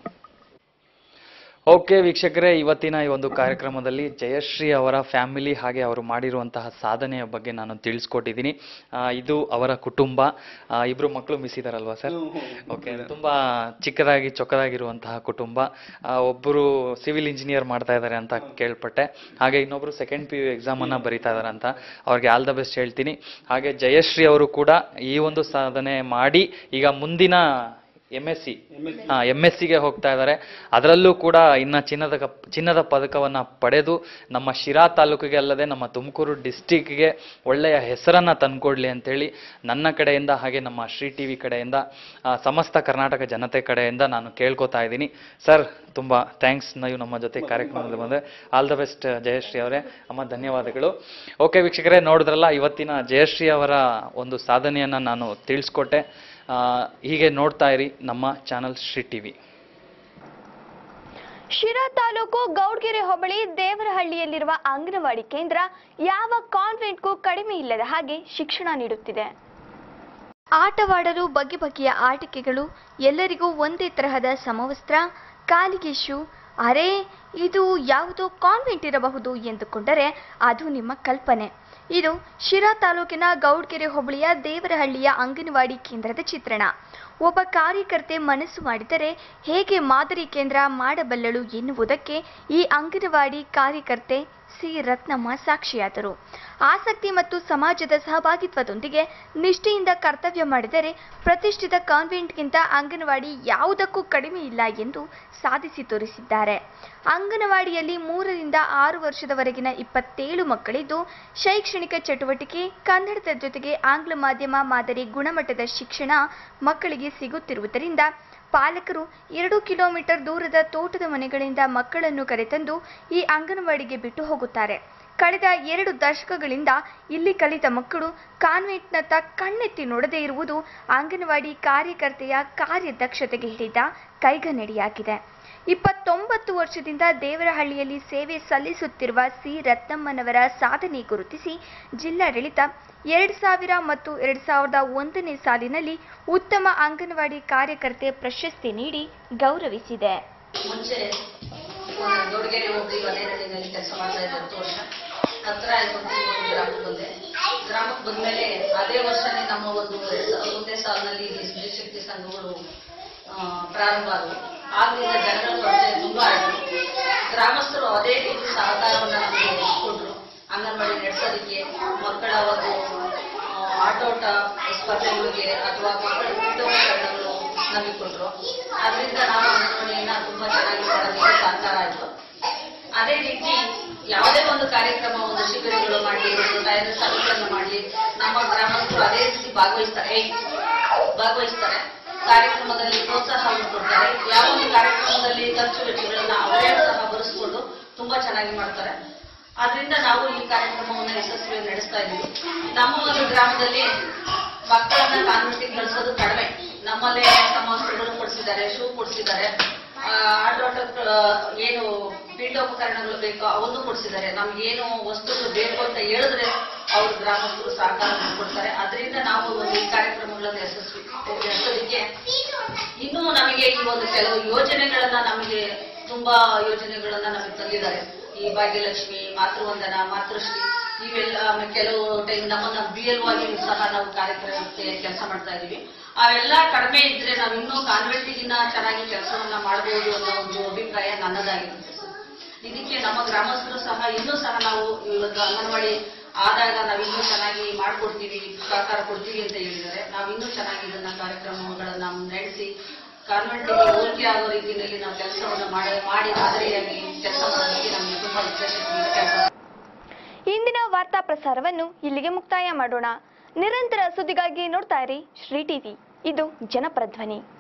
ಓಕೆ ವೀಕ್ಷಕರೇ ಇವತ್ತಿನ ಈ ಒಂದು ಕಾರ್ಯಕ್ರಮದಲ್ಲಿ ಜಯಶ್ರೀ ಅವರ ಫ್ಯಾಮಿಲಿ ಹಾಗೆ ಅವರು ಮಾಡಿರುವಂತಹ ಸಾಧನೆಯ ಬಗ್ಗೆ ನಾನು ತಿಳಿಸ್ಕೊಟ್ಟಿದ್ದೀನಿ ಆ, ಇದು ಅವರ ಕುಟುಂಬ ಆ, ಇಬ್ರು ಮಕ್ಕಳು ಮಿಸ್ ಇದಾರಲ್ವಾ ಸರ್ ಓಕೆ ತುಂಬಾ ಚಿಕ್ಕದಾಗಿ ಚೊಕ್ಕದಾಗಿರುವಂತಹ ಕುಟುಂಬ ಆ, ಒಬ್ಬರು ಸಿವಿಲ್ ಇಂಜಿನಿಯರ್ ಮಾಡ್ತಾ ಇದ್ದಾರೆ ಅಂತ ಕೇಳ್ಪಟ್ಟೆ ಹಾಗೆ ಇನ್ನೊಬ್ರು ಸೆಕೆಂಡ್ ಪಿ ಯು ಎಕ್ಸಾಮ್ ಅನ್ನ ಬರೀತಾ ಇದಾರೆ ಅಂತ ಅವ್ರಿಗೆ ಆಲ್ ದ ಬೆಸ್ಟ್ ಹೇಳ್ತೀನಿ ಹಾಗೆ ಜಯಶ್ರೀ ಅವರು ಕೂಡ ಈ ಒಂದು ಸಾಧನೆ ಮಾಡಿ ಈಗ ಮುಂದಿನ M S C M S ಸಿಗೆ ಹೋಗ್ತಾ ಇದ್ದಾರೆ ಅದರಲ್ಲೂ ಕೂಡ ಇನ್ನ ಚಿನ್ನದ ಕಪ್ ಚಿನ್ನದ ಪದಕವನ್ನ ಪಡೆದು ನಮ್ಮ ಶಿರಾ ತಾಲೂಕಿಗೆ ಅಲ್ಲದೆ ನಮ್ಮ ತುಮಕೂರು ಡಿಸ್ಟಿಕ್ಗೆ ಒಳ್ಳೆಯ ಹೆಸರನ್ನ ತಂದ್ಕೊಡ್ಲಿ ಅಂತೇಳಿ ನನ್ನ ಕಡೆಯಿಂದ ಹಾಗೆ ನಮ್ಮ ಶ್ರೀ ಟಿ ವಿ ಕಡೆಯಿಂದ ಆ, ಸಮಸ್ತ ಕರ್ನಾಟಕ ಜನತೆ ಕಡೆಯಿಂದ ನಾನು ಕೇಳ್ಕೊತಾ ಇದ್ದೀನಿ ಸರ್ ತುಂಬಾ ಥ್ಯಾಂಕ್ಸ್ ನೀವು ನಮ್ಮ ಜೊತೆ ಕಾರ್ಯಕ್ರಮದಲ್ಲಿ ಬಂದರೆ ಆಲ್ ದ ಬೆಸ್ಟ್ ಜಯಶ್ರೀ ಅವರೇ ಅಮ್ಮ ಧನ್ಯವಾದಗಳು ಓಕೆ ವೀಕ್ಷಕರೇ ನೋಡಿದ್ರಲ್ಲ ಇವತ್ತಿನ ಜಯಶ್ರೀ ಅವರ ಒಂದು ಸಾಧನೆಯನ್ನ ನಾನು ತಿಳಿಸ್ಕೊಟ್ಟೆ ಆ, ಹೀಗೆ ನೋಡ್ತಾ ಇರಿ ನಮ್ಮ ಚಾನಲ್ ಶ್ರೀ ಟಿವಿ ಶಿರಾ ತಾಲೂಕು ಗೌಡ್ಗೆರೆ ಹೋಬಳಿ ದೇವರಹಳ್ಳಿಯಲ್ಲಿರುವ ಅಂಗನವಾಡಿ ಕೇಂದ್ರ ಯಾವ ಕಾನ್ವೆಂಟ್ಗೂ ಕಡಿಮೆ ಇಲ್ಲದ ಹಾಗೆ ಶಿಕ್ಷಣ ನೀಡುತ್ತಿದೆ ಆಟವಾಡಲು ಬಗೆ ಬಗೆಯ ಆಟಿಕೆಗಳು ಎಲ್ಲರಿಗೂ ಒಂದೇ ತರಹದ ಸಮವಸ್ತ್ರ ಕಾಲಿಗೆ ಶೂ ಅರೆ ಇದು ಯಾವುದೋ ಕಾನ್ವೆಂಟ್ ಇರಬಹುದು ಎಂದುಕೊಂಡರೆ ಅದು ನಿಮ್ಮ ಕಲ್ಪನೆ ಇದು ಶಿರಾ ತಾಲೂಕಿನ ಗೌಡ್ಗೆರೆ ಹೋಬಳಿಯ ದೇವರಹಳ್ಳಿಯ ಅಂಗನವಾಡಿ ಕೇಂದ್ರದ ಚಿತ್ರಣ ಒಬ್ಬ ಕಾರ್ಯಕರ್ತೆ ಮನಸ್ಸು ಮಾಡಿದರೆ ಹೇಗೆ ಮಾದರಿ ಕೇಂದ್ರ ಮಾಡಬಲ್ಲಳು ಎನ್ನುವುದಕ್ಕೆ ಈ ಅಂಗನವಾಡಿ ಕಾರ್ಯಕರ್ತೆ ಸಿ ರತ್ನಮ್ಮ ಸಾಕ್ಷಿಯಾದರು ಆಸಕ್ತಿ ಮತ್ತು ಸಮಾಜದ ಸಹಭಾಗಿತ್ವದೊಂದಿಗೆ ನಿಷ್ಠೆಯಿಂದ ಕರ್ತವ್ಯ ಮಾಡಿದರೆ ಪ್ರತಿಷ್ಠಿತ ಕಾನ್ವೆಂಟ್ಗಿಂತ ಅಂಗನವಾಡಿ ಯಾವುದಕ್ಕೂ ಕಡಿಮೆ ಇಲ್ಲ ಎಂದು ಸಾಧಿಸಿ ತೋರಿಸಿದ್ದಾರೆ ಅಂಗನವಾಡಿಯಲ್ಲಿ ಮೂರರಿಂದ ಆರು ವರ್ಷದವರೆಗಿನ ಇಪ್ಪತ್ತೇಳು ಮಕ್ಕಳಿದ್ದು ಶೈಕ್ಷಣಿಕ ಚಟುವಟಿಕೆ ಕನ್ನಡದ ಜೊತೆಗೆ ಆಂಗ್ಲ ಮಾಧ್ಯಮ ಮಾದರಿ ಗುಣಮಟ್ಟದ ಶಿಕ್ಷಣ ಮಕ್ಕಳಿಗೆ ಸಿಗುತ್ತಿರುವುದರಿಂದ ಪಾಲಕರು ಎರಡು ಕಿಲೋಮೀಟರ್ ದೂರದ ತೋಟದ ಮನೆಗಳಿಂದ ಮಕ್ಕಳನ್ನು ಕರೆತಂದು ಈ ಅಂಗನವಾಡಿಗೆ ಬಿಟ್ಟು ಹೋಗುತ್ತಾರೆ ಕಳೆದ ಎರಡು ದಶಕಗಳಿಂದ ಇಲ್ಲಿ ಕಲಿತ ಮಕ್ಕಳು ಕಾನ್ವೆಂಟ್ನತ್ತ ಕಣ್ಣೆತ್ತಿ ನೋಡದೇ ಇರುವುದು ಅಂಗನವಾಡಿ ಕಾರ್ಯಕರ್ತೆಯ ಕಾರ್ಯದಕ್ಷತೆಗೆ ಹಿಡಿದ ಕೈಗನ್ನಡಿಯಾಗಿದೆ ಇಪ್ಪತ್ತೊಂಬತ್ತು ವರ್ಷದಿಂದ ದೇವರಹಳ್ಳಿಯಲ್ಲಿ ಸೇವೆ ಸಲ್ಲಿಸುತ್ತಿರುವ ಸಿ ರತ್ನಮ್ಮನವರ ಸಾಧನೆ ಗುರುತಿಸಿ ಜಿಲ್ಲಾಡಳಿತ ಎರಡು ಸಾವಿರ ಮತ್ತು ಎರಡು ಸಾವಿರದ ಒಂದನೇ ಸಾಲಿನಲ್ಲಿ ಉತ್ತಮ ಅಂಗನವಾಡಿ ಕಾರ್ಯಕರ್ತೆ ಪ್ರಶಸ್ತಿ ನೀಡಿ ಗೌರವಿಸಿದೆ ಮುಂಚೆ ದೊಡ್ಡಗೆರೆ ಹೋಗಿ ಮನೆಯಲ್ಲಿ ಕೆಲಸ ಮಾಡ್ತಾ ಇದ್ದೆ ಹತ್ತು ವರ್ಷ ಹತ್ರ ಆಯ್ತು ಅಂತ ಈ ಒಂದು ಗ್ರಾಮಕ್ಕೆ ಬಂದೆ ಗ್ರಾಮಕ್ಕೆ ಬಂದ್ಮೇಲೆ ಅದೇ ವರ್ಷನೇ ನಮ್ಮ ಒಂದು ಎರಡ್ ಸಾವಿರದ ಒಂದನೇ ಸಾಲಿನಲ್ಲಿ ಇಲ್ಲಿ ಸ್ತ್ರೀ ಶಕ್ತಿ ಸಂಘಗಳು ಆ, ಪ್ರಾರಂಭ ಆದವು ಆಗ್ಲಿಂದ ಜನಗಳ ಕೊರತೆ ತುಂಬಾ ಆಯ್ತು ಗ್ರಾಮಸ್ಥರು ಅದೇ ರೀತಿ ಸಹಕಾರವನ್ನ ನಮಗೆ ಕೊಟ್ಟರು ಅಂಗನವಾಡಿ ನಡೆಸೋದಕ್ಕೆ ಮಕ್ಕಳ ಒಂದು ಆ, ಆಟೋಟ ಸ್ಪರ್ಧೆಗಳಿಗೆ ಅಥವಾ ಮಕ್ಕಳ ಉಪಕರಣಗಳು ನಮಗೆ ಕೊಟ್ಟರು ಅದರಿಂದ ನಾವು ಅಂಗನವಾಡಿಯನ್ನ ತುಂಬಾ ಚೆನ್ನಾಗಿ ಮಾಡೋದಕ್ಕೆ ಸಹಕಾರ ಆಯ್ತು ಅದೇ ರೀತಿ ಯಾವುದೇ ಒಂದು ಕಾರ್ಯಕ್ರಮ ಒಂದು ಶಿಬಿರಗಳು ಮಾಡಲಿ ಒಂದು ತಯಾರಿ ಸಭೆಗಳನ್ನು ಮಾಡಲಿ ನಮ್ಮ ಗ್ರಾಮಸ್ಥರು ಅದೇ ರೀತಿ ಭಾಗವಹಿಸ್ತಾರೆ ಏಯ್, ಭಾಗವಹಿಸ್ತಾರೆ ಕಾರ್ಯಕ್ರಮದಲ್ಲಿ ಪ್ರೋತ್ಸಾಹವನ್ನು ಕೊಡ್ತಾರೆ ಯಾವ ಒಂದು ಕಾರ್ಯಕ್ರಮದಲ್ಲಿ ಖರ್ಚು ವೆಚ್ಚಗಳನ್ನ ಅವರೇ ಸಹ ಬರೆಸ್ಕೊಂಡು ತುಂಬಾ ಚೆನ್ನಾಗಿ ಮಾಡ್ತಾರೆ ಆದ್ರಿಂದ ನಾವು ಈ ಕಾರ್ಯಕ್ರಮವನ್ನು ಯಶಸ್ವಿಯಾಗಿ ನಡೆಸ್ತಾ ಇದ್ದೀವಿ ನಮ್ಮ ಒಂದು ಗ್ರಾಮದಲ್ಲಿ ಮಕ್ಕಳನ್ನ ಕಾನ್ವೆಂಟಿಗೆ ಕಳಿಸೋದು ಕಡಿಮೆ ನಮ್ಮಲ್ಲೇ ಸಮವಸ್ತ್ರಗಳು ಕೊಡಿಸಿದ್ದಾರೆ ಶೂ ಕೊಡಿಸಿದ್ದಾರೆ ಆಟೋಟ ಏನು ಪೀಠೋಪಕರಣಗಳು ಬೇಕೋ ಅವನ್ನು ಕೊಡಿಸಿದ್ದಾರೆ ನಮ್ಗೆ ಏನು ವಸ್ತುಗಳು ಬೇಕು ಅಂತ ಹೇಳಿದ್ರೆ ಅವ್ರ ಗ್ರಾಮಸ್ಥರು ಸಹಕಾರ ಕೊಡ್ತಾರೆ ಅದರಿಂದ ನಾವು ಒಂದು ಈ ಕಾರ್ಯಕ್ರಮಗಳನ್ನು ಯಶಸ್ವಿ ನಡೆಸೋದಕ್ಕೆ ಇನ್ನೂ ನಮಗೆ ಈ ಒಂದು ಕೆಲವು ಯೋಜನೆಗಳನ್ನ ನಮಗೆ ತುಂಬಾ ಯೋಜನೆಗಳನ್ನ ನಮಗೆ ತಂದಿದ್ದಾರೆ ಈ ಭಾಗ್ಯಲಕ್ಷ್ಮಿ ಮಾತೃವಂದನ ಮಾತೃಶ್ರೀ ಇವೆಲ್ಲ ಆಮೇಲೆ ಕೆಲವು ಟೈಮ್ ನಮ್ಮನ್ನ ಬಿ ಎಲ್ ಆಗಿ ಸಹ ನಾವು ಕಾರ್ಯಕ್ರಮಕ್ಕೆ ಕೆಲಸ ಮಾಡ್ತಾ ಇದೀವಿ ಅವೆಲ್ಲ ಕಡಿಮೆ ಇದ್ರೆ ನಾವು ಇನ್ನೂ ಕಾನ್ವೆಂಟಿಗಿನ್ನ ಚೆನ್ನಾಗಿ ಕೆಲಸವನ್ನ ಮಾಡಬಹುದು ಅನ್ನೋ ಒಂದು ಅಭಿಪ್ರಾಯ ನನ್ನದಾಗಿರುತ್ತೆ ಸರ್. ಇದಕ್ಕೆ ನಮ್ಮ ಗ್ರಾಮಸ್ಥರು ಸಹ ಇನ್ನೂ ಸಹ ನಾವು ಇವತ್ತು ಅಂಗನವಾಡಿ ಆದಾಗ ನಾವು ಇನ್ನೂ ಚೆನ್ನಾಗಿ ಮಾಡ್ಕೊಡ್ತೀವಿ ಸಹಕಾರ ಕೊಡ್ತೀವಿ ಅಂತ ಹೇಳಿದ್ದಾರೆ ನಾವು ಇನ್ನೂ ಚೆನ್ನಾಗಿ ಇದನ್ನ ಕಾರ್ಯಕ್ರಮಗಳನ್ನ ನಡೆಸಿ ಕಾನ್ವೆಂಟ್ಗೆ ಹೋಲಿಕೆ ಆಗೋ ರೀತಿಯಲ್ಲಿ ನಾವು ಕೆಲಸವನ್ನ ಮಾಡಿ ಮಾಡಿ ಮಾದರಿಯಾಗಿ ಕೆಲಸ ಮಾಡೋದಕ್ಕೆ ನಮಗೆ ತುಂಬಾ ಇಚ್ಛಾಶಕ್ತಿ ಕೆಲಸ ಇಂದಿನ ವಾರ್ತಾ ಪ್ರಸಾರವನ್ನು ಇಲ್ಲಿಗೆ ಮುಕ್ತಾಯ ಮಾಡೋಣ ನಿರಂತರ ಸುದ್ದಿಗಾಗಿ ನೋಡ್ತಾ ಇರಿ ಶ್ರೀ ಟಿವಿ ಇದು ಜನಪ್ರಧ್ವನಿ